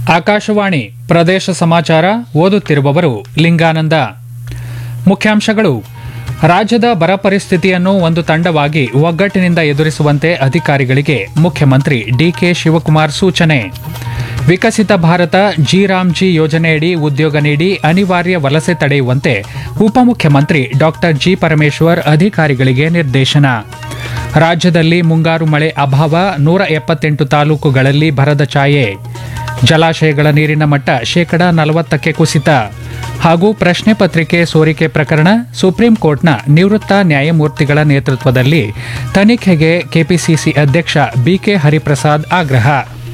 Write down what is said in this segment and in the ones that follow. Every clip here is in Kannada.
ಆಕಾಶವಾಣಿ ಪ್ರದೇಶ ಸಮಾಚಾರ ಓದುತ್ತಿರುವವರು ಲಿಂಗಾನಂದ ಮುಖ್ಯಾಂಶಗಳು ರಾಜ್ಯದ ಬರ ಪರಿಸ್ಥಿತಿಯನ್ನು ಒಂದು ತಂಡವಾಗಿ ಒಗ್ಗಟ್ಟಿನಿಂದ ಎದುರಿಸುವಂತೆ ಅಧಿಕಾರಿಗಳಿಗೆ ಮುಖ್ಯಮಂತ್ರಿ ಡಿಕೆ ಶಿವಕುಮಾರ್ ಸೂಚನೆ ವಿಕಸಿತ ಭಾರತ ಜಿ ರಾಮ್ಜಿ ಯೋಜನೆಯಡಿ ಉದ್ಯೋಗ ನೀಡಿ ಅನಿವಾರ್ಯ ವಲಸೆ ತಡೆಯುವಂತೆ ಉಪಮುಖ್ಯಮಂತ್ರಿ ಡಾಕ್ಟರ್ ಜಿ ಪರಮೇಶ್ವರ್ ಅಧಿಕಾರಿಗಳಿಗೆ ನಿರ್ದೇಶನ ರಾಜ್ಯದಲ್ಲಿ ಮುಂಗಾರು ಮಳೆ ಅಭಾವ ನೂರ ಎಪ್ಪತ್ತೆಂಟು ತಾಲೂಕುಗಳಲ್ಲಿ ಬರದ ಛಾಯೆ ಜಲಾಶಯಗಳ ನೀರಿನ ಮಟ್ಟ ಶೇಕಡ ನಲವತ್ತಕ್ಕೆ ಕುಸಿತ ಹಾಗೂ ಪ್ರಶ್ನೆ ಪತ್ರಿಕೆ ಸೋರಿಕೆ ಪ್ರಕರಣ ಸುಪ್ರೀಂ ಕೋರ್ಟ್ನ ನಿವೃತ್ತ ನ್ಯಾಯಮೂರ್ತಿಗಳ ನೇತೃತ್ವದಲ್ಲಿ ತನಿಖೆಗೆ ಕೆಪಿಸಿಸಿ ಅಧ್ಯಕ್ಷ ಬಿಕೆ ಹರಿಪ್ರಸಾದ್ ಆಗ್ರಹ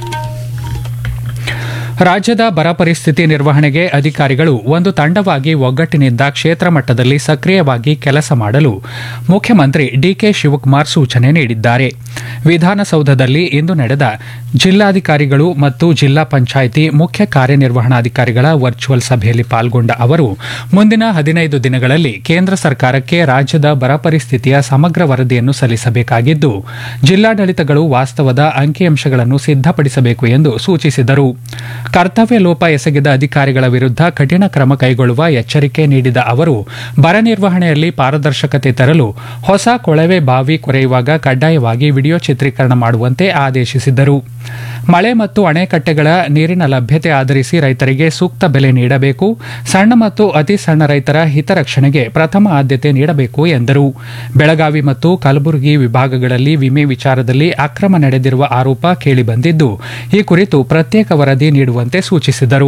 ರಾಜ್ಯದ ಬರ ಪರಿಸ್ಥಿತಿ ನಿರ್ವಹಣೆಗೆ ಅಧಿಕಾರಿಗಳು ಒಂದು ತಂಡವಾಗಿ ಒಗ್ಗಟ್ಟಿನಿಂದ ಕ್ಷೇತ್ರ ಮಟ್ಟದಲ್ಲಿ ಸಕ್ರಿಯವಾಗಿ ಕೆಲಸ ಮಾಡಲು ಮುಖ್ಯಮಂತ್ರಿ ಡಿಕೆ ಶಿವಕುಮಾರ್ ಸೂಚನೆ ನೀಡಿದ್ದಾರೆ ವಿಧಾನಸೌಧದಲ್ಲಿ ಇಂದು ನಡೆದ ಜಿಲ್ಲಾಧಿಕಾರಿಗಳು ಮತ್ತು ಜಿಲ್ಲಾ ಪಂಚಾಯಿತಿ ಮುಖ್ಯ ಕಾರ್ಯನಿರ್ವಹಣಾಧಿಕಾರಿಗಳ ವರ್ಚುವಲ್ ಸಭೆಯಲ್ಲಿ ಪಾಲ್ಗೊಂಡ ಅವರು ಮುಂದಿನ ಹದಿನೈದು ದಿನಗಳಲ್ಲಿ ಕೇಂದ್ರ ಸರ್ಕಾರಕ್ಕೆ ರಾಜ್ಯದ ಬರ ಪರಿಸ್ಥಿತಿಯ ಸಮಗ್ರ ವರದಿಯನ್ನು ಸಲ್ಲಿಸಬೇಕಾಗಿದ್ದು ಜಿಲ್ಲಾಡಳಿತಗಳು ವಾಸ್ತವದ ಅಂಕಿಅಂಶಗಳನ್ನು ಸಿದ್ಧಪಡಿಸಬೇಕು ಎಂದು ಸೂಚಿಸಿದರು ಕರ್ತವ್ಯ ಲೋಪ ಎಸಗಿದ ಅಧಿಕಾರಿಗಳ ವಿರುದ್ಧ ಕಠಿಣ ಕ್ರಮ ಕೈಗೊಳ್ಳುವ ಎಚ್ಚರಿಕೆ ನೀಡಿದ ಅವರು ಬರ ನಿರ್ವಹಣೆಯಲ್ಲಿ ಪಾರದರ್ಶಕತೆ ತರಲು ಹೊಸ ಕೊಳವೆ ಬಾವಿ ಕೊರೆಯುವಾಗ ಕಡ್ಡಾಯವಾಗಿ ವಿಡಿಯೋ ಚಿತ್ರೀಕರಣ ಮಾಡುವಂತೆ ಆದೇಶಿಸಿದರು ಮಳೆ ಮತ್ತು ಅಣೆಕಟ್ಟೆಗಳ ನೀರಿನ ಲಭ್ಯತೆ ಆಧರಿಸಿ ರೈತರಿಗೆ ಸೂಕ್ತ ಬೆಲೆ ನೀಡಬೇಕು ಸಣ್ಣ ಮತ್ತು ಅತಿ ಸಣ್ಣ ರೈತರ ಹಿತರಕ್ಷಣೆಗೆ ಪ್ರಥಮ ಆದ್ಯತೆ ನೀಡಬೇಕು ಎಂದರು ಬೆಳಗಾವಿ ಮತ್ತು ಕಲಬುರಗಿ ವಿಭಾಗಗಳಲ್ಲಿ ವಿಮೆ ವಿಚಾರದಲ್ಲಿ ಅಕ್ರಮ ನಡೆದಿರುವ ಆರೋಪ ಕೇಳಿಬಂದಿದ್ದು ಈ ಕುರಿತು ಪ್ರತ್ಯೇಕ ವರದಿ ನೀಡುವಂತೆ ಸೂಚಿಸಿದರು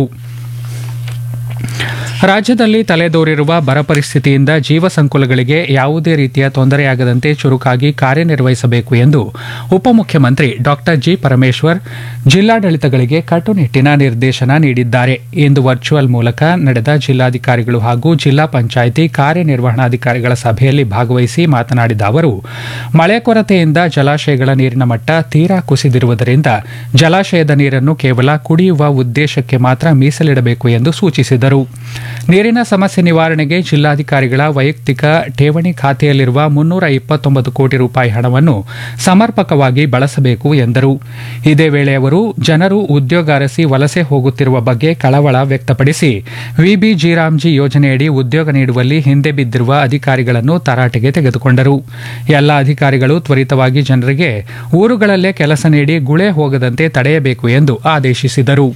ರಾಜ್ಯದಲ್ಲಿ ತಲೆದೋರಿರುವ ಬರ ಪರಿಸ್ಥಿತಿಯಿಂದ ಜೀವ ಸಂಕುಲಗಳಿಗೆ ಯಾವುದೇ ರೀತಿಯ ತೊಂದರೆಯಾಗದಂತೆ ಚುರುಕಾಗಿ ಕಾರ್ಯನಿರ್ವಹಿಸಬೇಕು ಎಂದು ಉಪಮುಖ್ಯಮಂತ್ರಿ ಡಾಕ್ಟರ್ ಜಿ ಪರಮೇಶ್ವರ್ ಜಿಲ್ಲಾಡಳಿತಗಳಿಗೆ ಕಟ್ಟುನಿಟ್ಟಿನ ನಿರ್ದೇಶನ ನೀಡಿದ್ದಾರೆ ಇಂದು ವರ್ಚುವಲ್ ಮೂಲಕ ನಡೆದ ಜಿಲ್ಲಾಧಿಕಾರಿಗಳು ಹಾಗೂ ಜಿಲ್ಲಾ ಪಂಚಾಯಿತಿ ಕಾರ್ಯನಿರ್ವಹಣಾಧಿಕಾರಿಗಳ ಸಭೆಯಲ್ಲಿ ಭಾಗವಹಿಸಿ ಮಾತನಾಡಿದ ಅವರು ಮಳೆ ಕೊರತೆಯಿಂದ ಜಲಾಶಯಗಳ ನೀರಿನ ಮಟ್ಟ ತೀರಾ ಕುಸಿದಿರುವುದರಿಂದ ಜಲಾಶಯದ ನೀರನ್ನು ಕೇವಲ ಕುಡಿಯುವ ಉದ್ದೇಶಕ್ಕೆ ಮಾತ್ರ ಮೀಸಲಿಡಬೇಕು ಎಂದು ಸೂಚಿಸಿದರು ನೀರಿನ ಸಮಸ್ಯೆ ನಿವಾರಣೆಗೆ ಜಿಲ್ಲಾಧಿಕಾರಿಗಳ ವೈಯಕ್ತಿಕ ಠೇವಣಿ ಖಾತೆಯಲ್ಲಿರುವ ಮುನ್ನೂರ ಇಪ್ಪತ್ತೊಂಬತ್ತು ಕೋಟಿ ರೂಪಾಯಿ ಹಣವನ್ನು ಸಮರ್ಪಕವಾಗಿ ಬಳಸಬೇಕು ಎಂದರು ಇದೇ ವೇಳೆ ಅವರು ಜನರು ಉದ್ಯೋಗ ಅರಸಿ ವಲಸೆ ಹೋಗುತ್ತಿರುವ ಬಗ್ಗೆ ಕಳವಳ ವ್ಯಕ್ತಪಡಿಸಿ ವಿಬಿ ಜಿರಾಮ್ಜಿ ಯೋಜನೆಯಡಿ ಉದ್ಯೋಗ ನೀಡುವಲ್ಲಿ ಹಿಂದೆ ಬಿದ್ದಿರುವ ಅಧಿಕಾರಿಗಳನ್ನು ತರಾಟೆಗೆ ತೆಗೆದುಕೊಂಡರು ಎಲ್ಲ ಅಧಿಕಾರಿಗಳು ತ್ವರಿತವಾಗಿ ಜನರಿಗೆ ಊರುಗಳಲ್ಲೇ ಕೆಲಸ ನೀಡಿ ಗುಳೆ ಹೋಗದಂತೆ ತಡೆಯಬೇಕು ಎಂದು ಆದೇಶಿಸಿದರು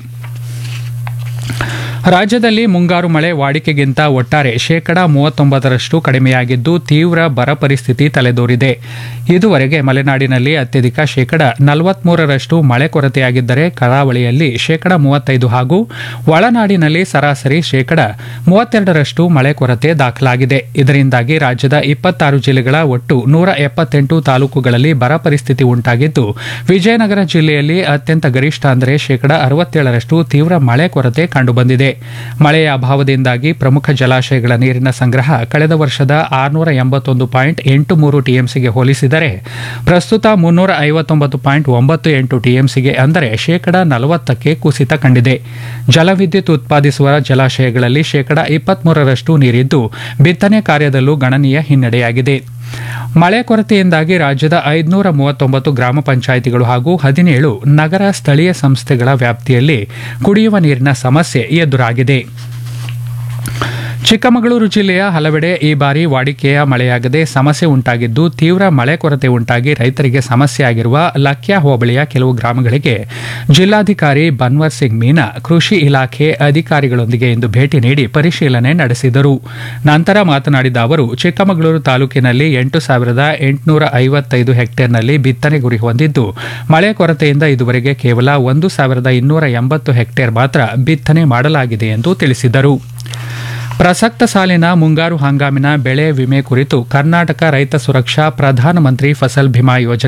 ರಾಜ್ಯದಲ್ಲಿ ಮುಂಗಾರು ಮಳೆ ವಾಡಿಕೆಗಿಂತ ಒಟ್ಟಾರೆ ಶೇಕಡಾ ಮೂವತ್ತೊಂಬತ್ತರಷ್ಟು ಕಡಿಮೆಯಾಗಿದ್ದು ತೀವ್ರ ಬರ ಪರಿಸ್ಥಿತಿ ತಲೆದೋರಿದೆ ಇದುವರೆಗೆ ಮಲೆನಾಡಿನಲ್ಲಿ ಅತ್ಯಧಿಕ ಶೇಕಡ ನಲವತ್ಮೂರರಷ್ಟು ಮಳೆ ಕೊರತೆಯಾಗಿದ್ದರೆ ಕರಾವಳಿಯಲ್ಲಿ ಶೇಕಡ ಮೂವತ್ತೈದು ಹಾಗೂ ಒಳನಾಡಿನಲ್ಲಿ ಸರಾಸರಿ ಶೇಕಡ ಮೂವತ್ತೆರಡರಷ್ಟು ಮಳೆ ಕೊರತೆ ದಾಖಲಾಗಿದೆ ಇದರಿಂದಾಗಿ ರಾಜ್ಯದ ಇಪ್ಪತ್ತಾರು ಜಿಲ್ಲೆಗಳ ಒಟ್ಟು ನೂರ ಎಪ್ಪತ್ತೆಂಟು ತಾಲೂಕುಗಳಲ್ಲಿ ಬರ ಪರಿಸ್ಥಿತಿ ಉಂಟಾಗಿದ್ದು ವಿಜಯನಗರ ಜಿಲ್ಲೆಯಲ್ಲಿ ಅತ್ಯಂತ ಗರಿಷ್ಠ ಅಂದರೆ ಶೇಕಡ ಅರವತ್ತೇಳರಷ್ಟು ತೀವ್ರ ಮಳೆ ಕೊರತೆ ಕಂಡುಬಂದಿದೆ ಮಳೆಯ ಅಭಾವದಿಂದಾಗಿ ಪ್ರಮುಖ ಜಲಾಶಯಗಳ ನೀರಿನ ಸಂಗ್ರಹ ಕಳೆದ ವರ್ಷದ ಆರುನೂರ ಎಂಬತ್ತೊಂದು ಪಾಯಿಂಟ್ ಎಂಟು ಮೂರು ಟಿಎಂಸಿಗೆ ಹೋಲಿಸಿದರೆ ಪ್ರಸ್ತುತ ಮುನ್ನೂರ ಐವತ್ತೊಂಬತ್ತು ಪಾಯಿಂಟ್ ಒಂಬತ್ತು ಎಂಟು ಟಿಎಂಸಿಗೆ ಅಂದರೆ ಶೇಕಡ ನಲವತ್ತಕ್ಕೆ ಕುಸಿತ ಕಂಡಿದೆ ಜಲವಿದ್ಯುತ್ ಉತ್ಪಾದಿಸುವ ಜಲಾಶಯಗಳಲ್ಲಿ ಶೇಕಡ ಇಪ್ಪತ್ಮೂರರಷ್ಟು ನೀರಿದ್ದು ಬಿತ್ತನೆ ಕಾರ್ಯದಲ್ಲೂ ಗಣನೀಯ ಹಿನ್ನಡೆಯಾಗಿದೆ ಮಳೆ ಕೊರತೆಯಿಂದಾಗಿ ರಾಜ್ಯದ ಐದುನೂರ ಮೂವತ್ತೊಂಬತ್ತು ಗ್ರಾಮ ಪಂಚಾಯಿತಿಗಳು ಹಾಗೂ ಹದಿನೇಳು ನಗರ ಸ್ಥಳೀಯ ಸಂಸ್ಥೆಗಳ ವ್ಯಾಪ್ತಿಯಲ್ಲಿ ಕುಡಿಯುವ ನೀರಿನ ಸಮಸ್ಯೆ ಎದುರಾಗಿದೆ ಚಿಕ್ಕಮಗಳೂರು ಜಿಲ್ಲೆಯ ಹಲವೆಡೆ ಈ ಬಾರಿ ವಾಡಿಕೆಯ ಮಳೆಯಾಗದೆ ಸಮಸ್ಯೆ ಉಂಟಾಗಿದ್ದು ತೀವ್ರ ಮಳೆ ಕೊರತೆ ಉಂಟಾಗಿ ರೈತರಿಗೆ ಸಮಸ್ಯೆಯಾಗಿರುವ ಲಕ್ಯಾ ಹೋಬಳಿಯ ಕೆಲವು ಗ್ರಾಮಗಳಿಗೆ ಜಿಲ್ಲಾಧಿಕಾರಿ ಬನ್ವರ್ ಸಿಂಗ್ ಮೀನಾ ಕೃಷಿ ಇಲಾಖೆ ಅಧಿಕಾರಿಗಳೊಂದಿಗೆ ಇಂದು ಭೇಟಿ ನೀಡಿ ಪರಿಶೀಲನೆ ನಡೆಸಿದರು ನಂತರ ಮಾತನಾಡಿದ ಅವರು ಚಿಕ್ಕಮಗಳೂರು ತಾಲೂಕಿನಲ್ಲಿ ಎಂಟು ಸಾವಿರದ ಎಂಟುನೂರ ಐವತ್ತೈದು ಹೆಕ್ಟೇರ್ನಲ್ಲಿ ಬಿತ್ತನೆ ಗುರಿ ಹೊಂದಿದ್ದು ಮಳೆ ಕೊರತೆಯಿಂದ ಇದುವರೆಗೆ ಕೇವಲ ಒಂದು ಸಾವಿರದ ಇನ್ನೂರ ಎಂಬತ್ತು ಹೆಕ್ಟೇರ್ ಮಾತ್ರ ಬಿತ್ತನೆ ಮಾಡಲಾಗಿದೆ ಎಂದು ತಿಳಿಸಿದರು ಪ್ರಸಕ್ತ ಸಾಲಿನ ಮುಂಗಾರು ಹಂಗಾಮಿನ ಬೆಳೆ ವಿಮೆ ಕುರಿತು ಕರ್ನಾಟಕ ರೈತ ಸುರಕ್ಷಾ ಪ್ರಧಾನಮಂತ್ರಿ ಫಸಲ್ ಬಿಮಾ ಯೋಜನೆ